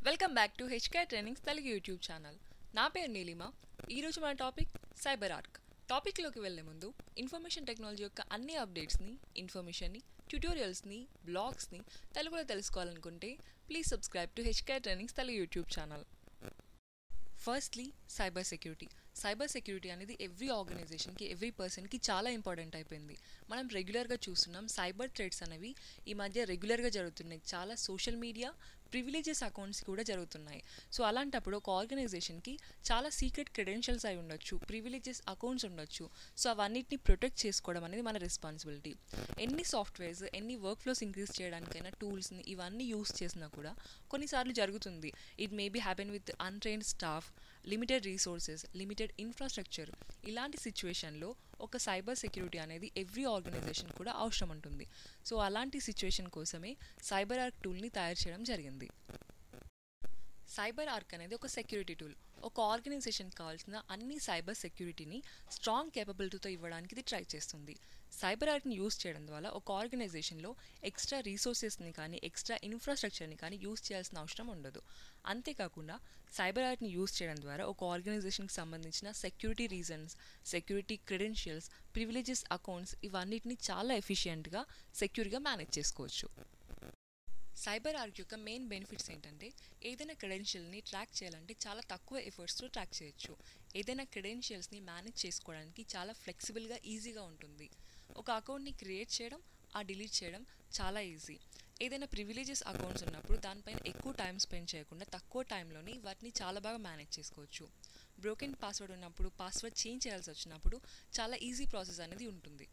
welcome back to HK trainings Telugu YouTube channel నా పేరు నీలిమ ఈరోజు మన టాపిక్ సైబర్ ఆర్క్ టాపిక్లోకి వెళ్ళే ముందు ఇన్ఫర్మేషన్ టెక్నాలజీ యొక్క అన్ని అప్డేట్స్ని ఇన్ఫర్మేషన్ని ట్యూటోరియల్స్ని బ్లాగ్స్ని తెలుగులో తెలుసుకోవాలనుకుంటే please subscribe to HK trainings Telugu YouTube channel firstly cyber security cyber security అనేది ఎవ్రీ ఆర్గనైజేషన్కి ఎవ్రీ పర్సన్కి చాలా ఇంపార్టెంట్ అయిపోయింది మనం రెగ్యులర్గా చూస్తున్నాం సైబర్ థ్రెడ్స్ అనేవి ఈ మధ్య రెగ్యులర్గా జరుగుతున్నాయి చాలా సోషల్ మీడియా ప్రివిలేజెస్ అకౌంట్స్ కూడా జరుగుతున్నాయి సో అలాంటప్పుడు ఒక ఆర్గనైజేషన్కి చాలా సీక్రెట్ క్రెడెన్షియల్స్ అయి ఉండొచ్చు ప్రివిలేజెస్ అకౌంట్స్ ఉండొచ్చు సో అవన్నిటిని ప్రొటెక్ట్ చేసుకోవడం అనేది మన రెస్పాన్సిబిలిటీ ఎన్ని సాఫ్ట్వేర్స్ ఎన్ని వర్క్ ఫ్లోస్ ఇంక్రీజ్ చేయడానికైనా టూల్స్ని ఇవన్నీ యూస్ చేసినా కూడా కొన్నిసార్లు జరుగుతుంది it may be happen with untrained staff limited resources limited infrastructure ఇలాంటి సిచ్యువేషన్లో ఒక సైబర్ సెక్యూరిటీ అనేది ఎవ్రీ ఆర్గనైజేషన్ కూడా అవసరం ఉంటుంది సో అలాంటి సిచ్యువేషన్ కోసమే సైబర్ ఆర్క్ టూల్ని తయారు చేయడం జరిగింది సైబర్ ఆర్క్ అనేది ఒక సెక్యూరిటీ టూల్ ఒక ఆర్గనైజేషన్ కావాల్సిన అన్ని సైబర్ సెక్యూరిటీని స్ట్రాంగ్ కేపబిలిటీతో ఇవ్వడానికి ఇది ట్రై చేస్తుంది సైబర్ ఆర్క్ని యూస్ చేయడం ద్వారా ఒక ఆర్గనైజేషన్లో ఎక్స్ట్రా రీసోర్సెస్ని కానీ ఎక్స్ట్రా ఇన్ఫ్రాస్ట్రక్చర్ని కానీ యూస్ చేయాల్సిన అవసరం ఉండదు అంతేకాకుండా సైబర్ ఆర్ట్ని యూస్ చేయడం ద్వారా ఒక ఆర్గనైజేషన్కి సంబంధించిన security reasons security credentials privileges accounts ఇవన్నిటిని చాలా ఎఫిషియెంట్గా సెక్యూర్గా మేనేజ్ చేసుకోవచ్చు సైబర్ ఆర్క్ యొక్క మెయిన్ బెనిఫిట్స్ ఏంటంటే ఏదైనా క్రెడెన్షియల్ని ట్రాక్ చేయాలంటే చాలా తక్కువ ఎఫర్ట్స్తో ట్రాక్ చేయొచ్చు ఏదైనా క్రెడెన్షియల్స్ని మేనేజ్ చేసుకోవడానికి చాలా ఫ్లెక్సిబుల్గా ఈజీగా ఉంటుంది ఒక అకౌంట్ని క్రియేట్ చేయడం ఆ డిలీట్ చేయడం చాలా ఈజీ ఏదైనా ప్రివిలేజెస్ అకౌంట్స్ ఉన్నప్పుడు దానిపైన ఎక్కువ టైం స్పెండ్ చేయకుండా తక్కువ టైంలోని వాటిని చాలా బాగా మేనేజ్ చేసుకోవచ్చు బ్రోకెన్ పాస్వర్డ్ ఉన్నప్పుడు పాస్వర్డ్ చేంజ్ చేయాల్సి వచ్చినప్పుడు చాలా ఈజీ ప్రాసెస్ అనేది ఉంటుంది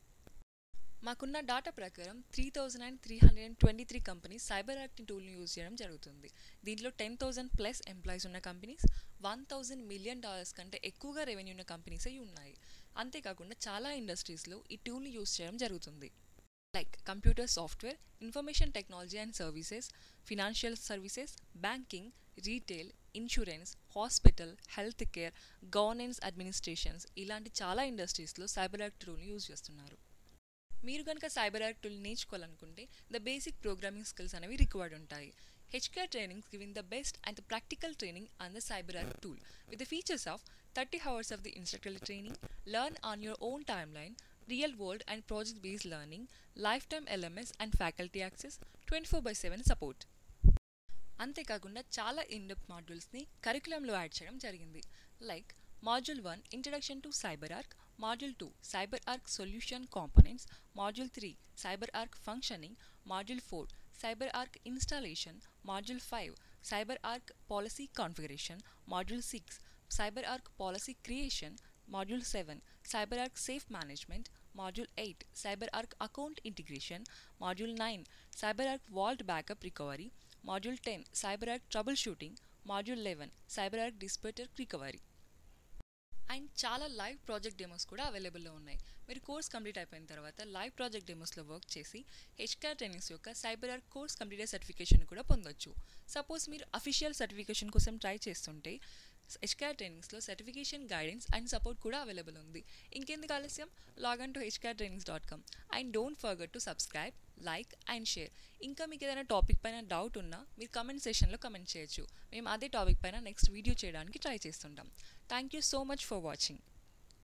మాకున్న డాటా ప్రకారం three thousand and three hundred and twenty three companies cyber active టూల్ని యూజ్ చేయడం జరుగుతుంది దీంట్లో టెన్ థౌసండ్ ప్లస్ ఎంప్లాయీస్ ఉన్న companies one thousand million dollars కంటే ఎక్కువగా రెవెన్యూ ఉన్న కంపెనీస్ అయి ఉన్నాయి అంతేకాకుండా చాలా ఇండస్ట్రీస్లో ఈ టూల్ని యూజ్ చేయడం జరుగుతుంది like computer software information technology and services financial services banking retail insurance hospital health care governance administrations ఇలాంటి చాలా ఇండస్ట్రీస్లో సైబర్ యాక్ట్ టూల్ని యూజ్ చేస్తున్నారు మీరు కనుక సైబర్ ఆర్ట్ టూల్ నేర్చుకోవాలనుకుంటే ద బేసిక్ ప్రోగ్రామింగ్ స్కిల్స్ అనేవి రిక్వైర్డ్ ఉంటాయి HKR trainings giving the best and the practical training on the CyberArk tool with the features of thirty hours of the instructor training learn on your own time line real world and project based learning life time LMS and faculty access twenty four by seven support అంతేకాకుండా చాలా in depth మాడ్యూల్స్ని కరికులంలో add చేయడం జరిగింది like module one introduction to CyberArk module two CyberArk solution components module three CyberArk functioning module four CyberArk installation module five CyberArk policy configuration module six CyberArk policy creation module seven CyberArk safe management module eight cyber CyberArk account integration module nine CyberArk vault backup recovery module ten CyberArk troubleshooting module eleven CyberArk disaster recovery and చాలా live project demos కూడా అవైలబుల్లో ఉన్నాయి మీరు course complete అయిపోయిన తర్వాత live project డెమోస్లో work చేసి HKR trainings యొక్క CyberArk course complete certification కూడా పొందొచ్చు సపోజ్ మీరు అఫీషియల్ సర్టిఫికేషన్ కోసం ట్రై చేస్తుంటే హెచ్కేఆర్ ట్రైనింగ్స్లో సర్టిఫికేషన్ గైడెన్స్ అండ్ సపోర్ట్ కూడా అవైలబుల్ ఉంది ఇంకెందుకు ఆలస్యం lagoon to HKR trainings dot com and don't forget to subscribe like and share ఇంకా మీకు ఏదైనా టాపిక్ పైన డౌట్ ఉన్నా మీరు కమెంట్ సెషన్లో కమెంట్ చేయొచ్చు మేము అదే టాపిక్ పైన నెక్స్ట్ వీడియో చేయడానికి ట్రై చేస్తుంటాం thank you so much for watching